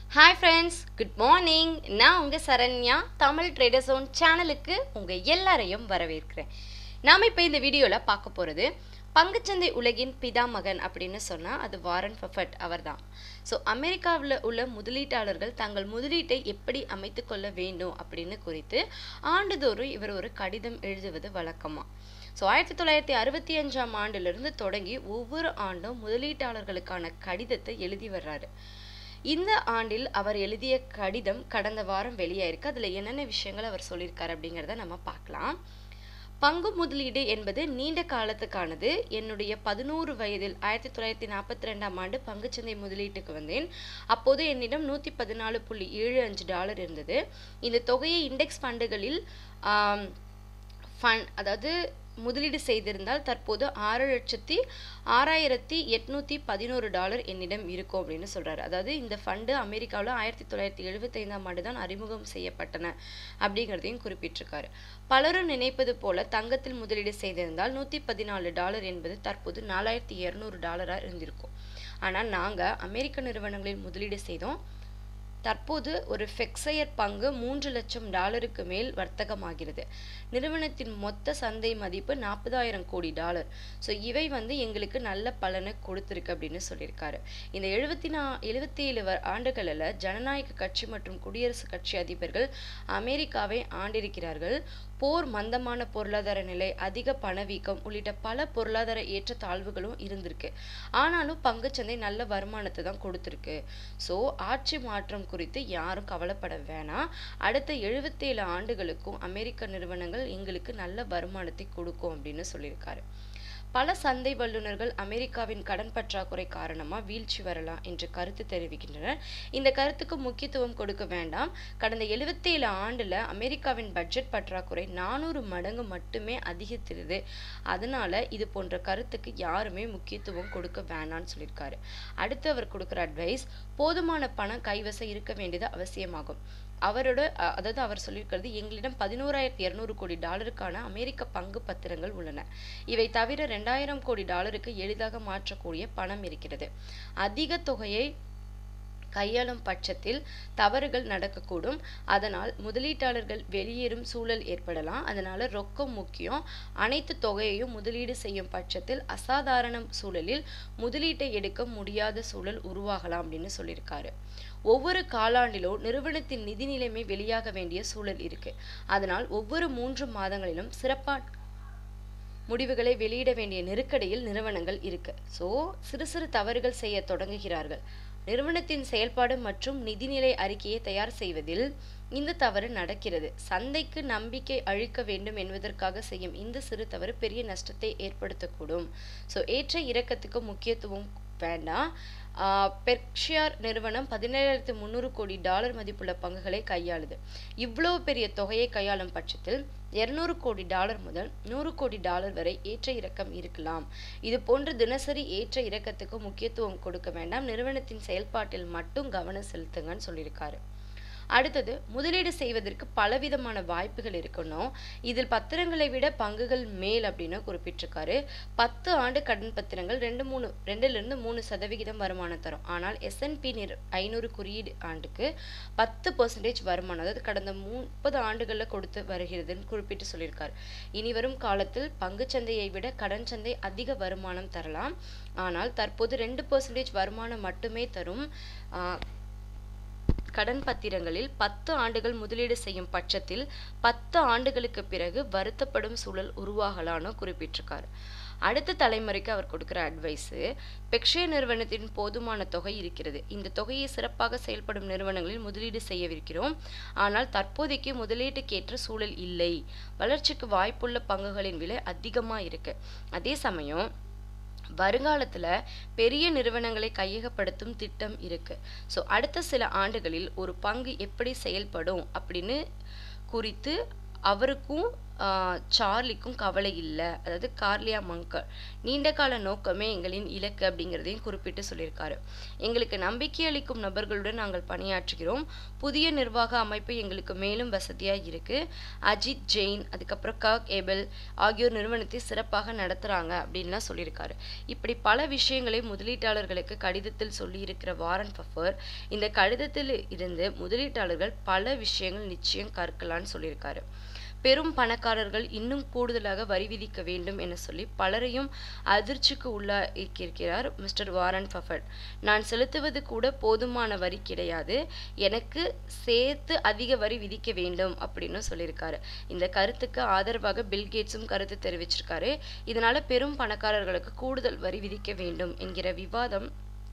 hi friends good morning நான் உங்கள் Saranya Tamil trader zone சேனலுக்கு உங்கள் எல்லாரையும் வரவேற்கிறேன் நாம் இப்போ இந்த வீடியோவில் பார்க்க போகிறது பங்குச்சந்தை உலகின் பிதாமகன் அப்படின்னு சொன்னால் அது வாரன் பஃபட் அவர்தான் ஸோ அமெரிக்காவில் உள்ள முதலீட்டாளர்கள் தங்கள் முதலீட்டை எப்படி அமைத்து கொள்ள வேண்டும் அப்படின்னு குறித்து ஆண்டுதோறும் இவர் ஒரு கடிதம் எழுதுவது வழக்கமாக ஸோ ஆயிரத்தி தொள்ளாயிரத்தி அறுபத்தி அஞ்சாம் ஆண்டிலிருந்து தொடங்கி ஒவ்வொரு ஆண்டும் முதலீட்டாளர்களுக்கான கடிதத்தை எழுதி வர்றாரு இந்த ஆண்டில் அவர் எழுதிய கடிதம் கடந்த வாரம் வெளியாயிருக்கு அதில் என்னென்ன விஷயங்கள் அவர் சொல்லியிருக்காரு அப்படிங்கிறத நம்ம பார்க்கலாம் பங்கு முதலீடு என்பது நீண்ட காலத்துக்கானது என்னுடைய பதினோரு வயதில் ஆயிரத்தி தொள்ளாயிரத்தி நாற்பத்தி ரெண்டாம் ஆண்டு பங்குச்சந்தை முதலீட்டுக்கு வந்தேன் அப்போது என்னிடம் நூற்றி பதினாலு புள்ளி ஏழு அஞ்சு டாலர் இருந்தது இந்த தொகையை இண்டெக்ஸ் ஃபண்டுகளில் ஃபண்ட் அதாவது முதலீடு செய்திருந்தால் தற்போது ஆறு லட்சத்தி ஆறாயிரத்தி எட்நூற்றி பதினோரு டாலர் என்னிடம் இருக்கும் அப்படின்னு சொல்கிறாரு அதாவது இந்த ஃபண்டு அமெரிக்காவில் ஆயிரத்தி தொள்ளாயிரத்தி எழுபத்தைந்தாம் ஆண்டு தான் அறிமுகம் செய்யப்பட்டன அப்படிங்கிறதையும் குறிப்பிட்டிருக்காரு பலரும் நினைப்பது போல தங்கத்தில் முதலீடு செய்திருந்தால் நூற்றி பதினாலு டாலர் என்பது தற்போது நாலாயிரத்தி இரநூறு டாலராக இருந்திருக்கும் ஆனால் நாங்கள் அமெரிக்க நிறுவனங்களில் முதலீடு செய்தோம் தற்போது ஒரு ஃபெக்ஸயர் பங்கு மூன்று லட்சம் டாலருக்கு மேல் வர்த்தகமாகிறது நிறுவனத்தின் மொத்த சந்தை மதிப்பு நாற்பதாயிரம் கோடி டாலர் ஸோ இவை வந்து எங்களுக்கு நல்ல பலனை கொடுத்துருக்கு அப்படின்னு சொல்லியிருக்காரு இந்த எழுபத்தி நா எழுபத்தி ஏழு ஆண்டுகளில் ஜனநாயக கட்சி மற்றும் குடியரசுக் கட்சி அதிபர்கள் அமெரிக்காவை ஆண்டிருக்கிறார்கள் போர் மந்தமான பொருளாதார நிலை அதிக பணவீக்கம் உள்ளிட்ட பல பொருளாதார ஏற்றத்தாழ்வுகளும் இருந்திருக்கு ஆனாலும் பங்குச்சந்தை நல்ல வருமானத்தை தான் கொடுத்துருக்கு ஸோ ஆட்சி மாற்றம் குறித்து யாரும் கவலைப்பட வேணாம் அடுத்த எழுபத்தேழு ஆண்டுகளுக்கும் அமெரிக்க நிறுவனங்கள் எங்களுக்கு நல்ல வருமானத்தை கொடுக்கும் அப்படின்னு சொல்லியிருக்காரு பல சந்தை வல்லுநர்கள் அமெரிக்காவின் கடன் பற்றாக்குறை காரணமாக வீழ்ச்சி வரலாம் என்று கருத்து தெரிவிக்கின்றனர் இந்த கருத்துக்கு முக்கியத்துவம் கொடுக்க வேண்டாம் கடந்த எழுபத்தேழு ஆண்டில் அமெரிக்காவின் பட்ஜெட் பற்றாக்குறை நானூறு மடங்கு மட்டுமே அதிகரித்திருது அதனால இது போன்ற கருத்துக்கு யாருமே முக்கியத்துவம் கொடுக்க வேணாம்னு சொல்லியிருக்காரு அடுத்து அவர் கொடுக்குற அட்வைஸ் போதுமான பணம் கைவசம் இருக்க வேண்டியது அவசியமாகும் அவரோட அதாவது அவர் சொல்லியிருக்கிறது எங்களிடம் பதினோராயிரத்தி இரநூறு கோடி டாலருக்கான அமெரிக்க பங்கு பத்திரங்கள் உள்ளன இவை தவிர ரெண்டாயிரம் கோடி டாலருக்கு எளிதாக மாற்றக்கூடிய பணம் இருக்கிறது அதிக தொகையை கையாளும் பட்சத்தில் தவறுகள் நடக்கக்கூடும் அதனால் முதலீட்டாளர்கள் வெளியேறும் சூழல் ஏற்படலாம் அதனால ரொக்கம் முக்கியம் அனைத்து தொகையையும் முதலீடு செய்யும் பட்சத்தில் அசாதாரண சூழலில் முதலீட்டை எடுக்க முடியாத சூழல் உருவாகலாம் அப்படின்னு சொல்லியிருக்காரு ஒவ்வொரு காலாண்டிலும் நிறுவனத்தின் நிதி நிலைமை வெளியாக வேண்டிய சூழல் இருக்கு அதனால் ஒவ்வொரு மூன்று மாதங்களிலும் சிறப்பான முடிவுகளை வெளியிட வேண்டிய நெருக்கடியில் நிறுவனங்கள் இருக்கு ஸோ சிறு சிறு தவறுகள் செய்ய தொடங்குகிறார்கள் நிறுவனத்தின் செயல்பாடு மற்றும் நிதிநிலை அறிக்கையை தயார் செய்வதில் இந்த தவறு நடக்கிறது சந்தைக்கு நம்பிக்கை அழிக்க வேண்டும் என்பதற்காக செய்யும் இந்த சிறு தவறு பெரிய நஷ்டத்தை ஏற்படுத்தக்கூடும் ஸோ ஏற்ற இறக்கத்துக்கு முக்கியத்துவம் வேண்டாம் பெர்க்ஷியார் நிறுவனம் பதினேழாயிரத்து முந்நூறு கோடி டாலர் மதிப்புள்ள பங்குகளை கையாளுது இவ்வளோ பெரிய தொகையை கையாளும் பட்சத்தில் இருநூறு கோடி டாலர் முதல் நூறு கோடி டாலர் வரை ஏற்ற இறக்கம் இருக்கலாம் இது போன்ற தினசரி ஏற்ற இறக்கத்துக்கு முக்கியத்துவம் கொடுக்க வேண்டாம் நிறுவனத்தின் செயல்பாட்டில் மட்டும் கவனம் செலுத்துங்கன்னு சொல்லியிருக்காரு அடுத்தது முதலீடு செய்வதற்கு பலவிதமான வாய்ப்புகள் இருக்கணும் இதில் பத்திரங்களை விட பங்குகள் மேல் அப்படின்னு குறிப்பிட்டிருக்காரு பத்து ஆண்டு கடன் பத்திரங்கள் ரெண்டு மூணு ரெண்டுலேருந்து மூணு சதவிகிதம் வருமானம் தரும் ஆனால் எஸ்என்பி நிறு ஐநூறு குறியீடு ஆண்டுக்கு பத்து பர்சன்டேஜ் வருமானம் அதாவது கடந்த முப்பது ஆண்டுகளில் கொடுத்து வருகிறதுன்னு குறிப்பிட்டு சொல்லியிருக்காரு இனி வரும் காலத்தில் பங்கு சந்தையை விட கடன் சந்தை அதிக வருமானம் தரலாம் ஆனால் தற்போது ரெண்டு பர்சன்டேஜ் வருமானம் மட்டுமே தரும் கடன் பத்திரங்களில் பத்து ஆண்டுகள் முதலீடு செய்யும் பட்சத்தில் பத்து ஆண்டுகளுக்கு பிறகு வருத்தப்படும் சூழல் உருவாகலான்னு குறிப்பிட்டிருக்காரு அடுத்த தலைமுறைக்கு அவர் கொடுக்குற அட்வைஸு பெக்ஷே நிறுவனத்தின் போதுமான தொகை இருக்கிறது இந்த தொகையை சிறப்பாக செயல்படும் நிறுவனங்களில் முதலீடு செய்யவிருக்கிறோம் ஆனால் தற்போதைக்கு முதலீட்டுக்கேற்ற சூழல் இல்லை வளர்ச்சிக்கு வாய்ப்புள்ள பங்குகளின் விலை அதிகமாக இருக்கு அதே சமயம் வருங்காலத்தில் பெரிய நிறுவனங்களை கையகப்படுத்தும் திட்டம் இருக்கு ஸோ அடுத்த சில ஆண்டுகளில் ஒரு பங்கு எப்படி செயல்படும் அப்படின்னு குறித்து அவருக்கும் ஆஹ் சார்லிக்கும் கவலை இல்லை அதாவது கார்லியா மங்கர் நீண்ட கால நோக்கமே எங்களின் இலக்கு அப்படிங்கிறதையும் குறிப்பிட்டு சொல்லியிருக்காரு எங்களுக்கு நம்பிக்கை அளிக்கும் நபர்களுடன் நாங்கள் பணியாற்றுகிறோம் புதிய நிர்வாக அமைப்பு எங்களுக்கு மேலும் வசதியாக இருக்கு அஜித் ஜெயின் அதுக்கப்புறம் கர்க் ஏபல் ஆகியோர் நிறுவனத்தை சிறப்பாக நடத்துறாங்க அப்படின்லாம் சொல்லியிருக்காரு இப்படி பல விஷயங்களை முதலீட்டாளர்களுக்கு கடிதத்தில் சொல்லியிருக்கிற வாரன் பஃபர் இந்த கடிதத்தில் இருந்து முதலீட்டாளர்கள் பல விஷயங்கள் நிச்சயம் கற்கலான்னு சொல்லியிருக்காரு பெரும் பணக்காரர்கள் இன்னும் கூடுதலாக வரி விதிக்க வேண்டும் என சொல்லி பலரையும் அதிர்ச்சிக்கு உள்ளாக்கியிருக்கிறார் மிஸ்டர் வாரன் பஃபட் நான் செலுத்துவது கூட போதுமான வரி கிடையாது எனக்கு சேர்த்து அதிக வரி விதிக்க வேண்டும் அப்படின்னு சொல்லியிருக்காரு இந்த கருத்துக்கு ஆதரவாக பில்கேட்ஸும் கருத்து தெரிவிச்சிருக்காரு இதனால பெரும் பணக்காரர்களுக்கு கூடுதல் வரி விதிக்க வேண்டும் என்கிற விவாதம்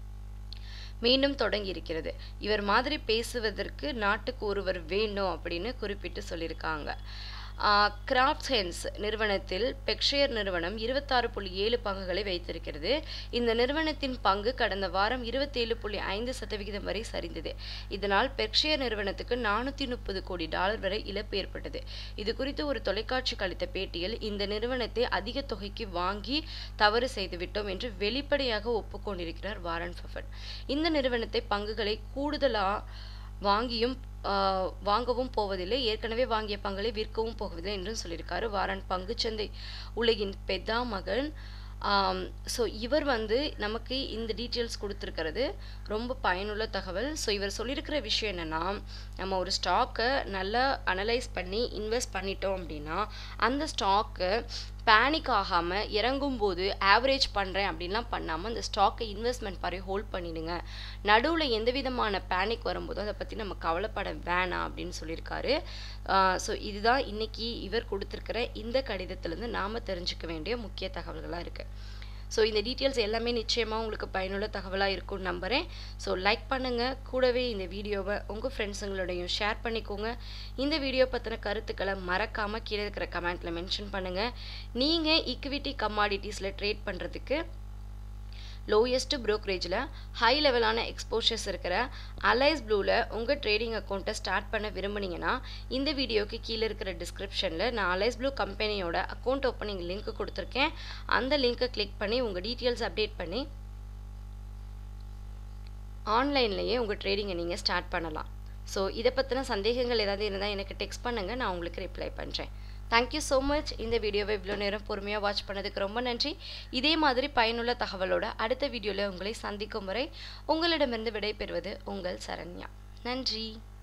மீண்டும் தொடங்கி இருக்கிறது இவர் மாதிரி பேசுவதற்கு நாட்டுக்கு ஒருவர் வேண்டும் அப்படின்னு குறிப்பிட்டு சொல்லியிருக்காங்க கிராஃப்ட் ஹென்ஸ் நிறுவனத்தில் பெக்ஷேர் நிறுவனம் இருபத்தாறு புள்ளி ஏழு பங்குகளை வைத்திருக்கிறது இந்த நிறுவனத்தின் பங்கு கடந்த வாரம் இருபத்தேழு புள்ளி ஐந்து சதவிகிதம் வரை சரிந்தது இதனால் பெக்ஷேர் நிறுவனத்துக்கு நானூற்றி முப்பது கோடி டாலர் வரை இழப்பு ஏற்பட்டது இது குறித்து ஒரு தொலைக்காட்சிக்கு அளித்த பேட்டியில் இந்த நிறுவனத்தை அதிக தொகைக்கு வாங்கி தவறு செய்துவிட்டோம் என்று வெளிப்படையாக ஒப்புக்கொண்டிருக்கிறார் வாரன் பஃபட் இந்த நிறுவனத்தை பங்குகளை கூடுதலா வாங்கியும் ஆஹ் வாங்கவும் போவதில்லை ஏற்கனவே வாங்கிய பங்களை விற்கவும் போவதில்லை என்றும் சொல்லியிருக்காரு வாரன் பங்குச்சந்தை உலகின் பெதா மகன் ஸோ இவர் வந்து நமக்கு இந்த டீட்டெயில்ஸ் கொடுத்துருக்கிறது ரொம்ப பயனுள்ள தகவல் ஸோ இவர் சொல்லியிருக்கிற விஷயம் என்னென்னா நம்ம ஒரு ஸ்டாக்கை நல்லா அனலைஸ் பண்ணி இன்வெஸ்ட் பண்ணிட்டோம் அப்படின்னா அந்த ஸ்டாக்கை பேனிக் ஆகாமல் இறங்கும்போது ஆவரேஜ் பண்ணுறேன் அப்படின்லாம் பண்ணாமல் அந்த ஸ்டாக்கை இன்வெஸ்ட்மெண்ட் மாதிரி ஹோல்ட் பண்ணிடுங்க நடுவில் எந்த விதமான பேனிக் வரும்போது அதை பற்றி நம்ம கவலைப்பட வேணாம் அப்படின்னு சொல்லியிருக்காரு ஸோ இதுதான் இன்னைக்கு இவர் கொடுத்துருக்கிற இந்த கடிதத்திலேருந்து நாம் தெரிஞ்சுக்க வேண்டிய முக்கிய தகவல்களாக இருக்குது ஸோ இந்த டீட்டெயில்ஸ் எல்லாமே நிச்சயமாக உங்களுக்கு பயனுள்ள தகவலாக இருக்கும்னு நம்புகிறேன் ஸோ லைக் பண்ணுங்கள் கூடவே இந்த வீடியோவை உங்கள் ஃப்ரெண்ட்ஸுங்களோடையும் ஷேர் பண்ணிக்கோங்க இந்த வீடியோ பற்றின கருத்துக்களை மறக்காமல் கீழே இருக்கிற கமெண்ட்டில் மென்ஷன் பண்ணுங்கள் நீங்கள் ஈக்விட்டி கமாடிட்டிஸில் ட்ரேட் பண்ணுறதுக்கு லோயஸ்ட் ப்ரோக்கரேஜில் ஹை லெவலான எக்ஸ்போஷர்ஸ் இருக்கிற அலைஸ் ப்ளூவில் உங்கள் ட்ரேடிங் அக்கௌண்ட்டை ஸ்டார்ட் பண்ண விரும்புனீங்கன்னா இந்த வீடியோக்கு கீழே இருக்கிற டிஸ்கிரிப்ஷனில் நான் அலைஸ் ப்ளூ கம்பெனியோட அக்கௌண்ட் ஓப்பனிங் லிங்க் கொடுத்துருக்கேன் அந்த லிங்க்கை கிளிக் பண்ணி உங்கள் டீட்டெயில்ஸ் அப்டேட் பண்ணி ஆன்லைன்லேயே உங்கள் ட்ரேடிங்கை நீங்கள் ஸ்டார்ட் பண்ணலாம் ஸோ இதை பற்றின சந்தேகங்கள் ஏதாவது இருந்தால் எனக்கு டெக்ஸ்ட் பண்ணுங்கள் நான் உங்களுக்கு ரிப்ளை பண்ணுறேன் தேங்க்யூ ஸோ மச் இந்த வீடியோவை இவ்வளோ நேரம் பொறுமையாக வாட்ச் பண்ணதுக்கு ரொம்ப நன்றி இதே மாதிரி பயனுள்ள தகவலோட அடுத்த வீடியோவில் உங்களை சந்திக்கும் வரை உங்களிடமிருந்து விடைபெறுவது உங்கள் சரண்யா நன்றி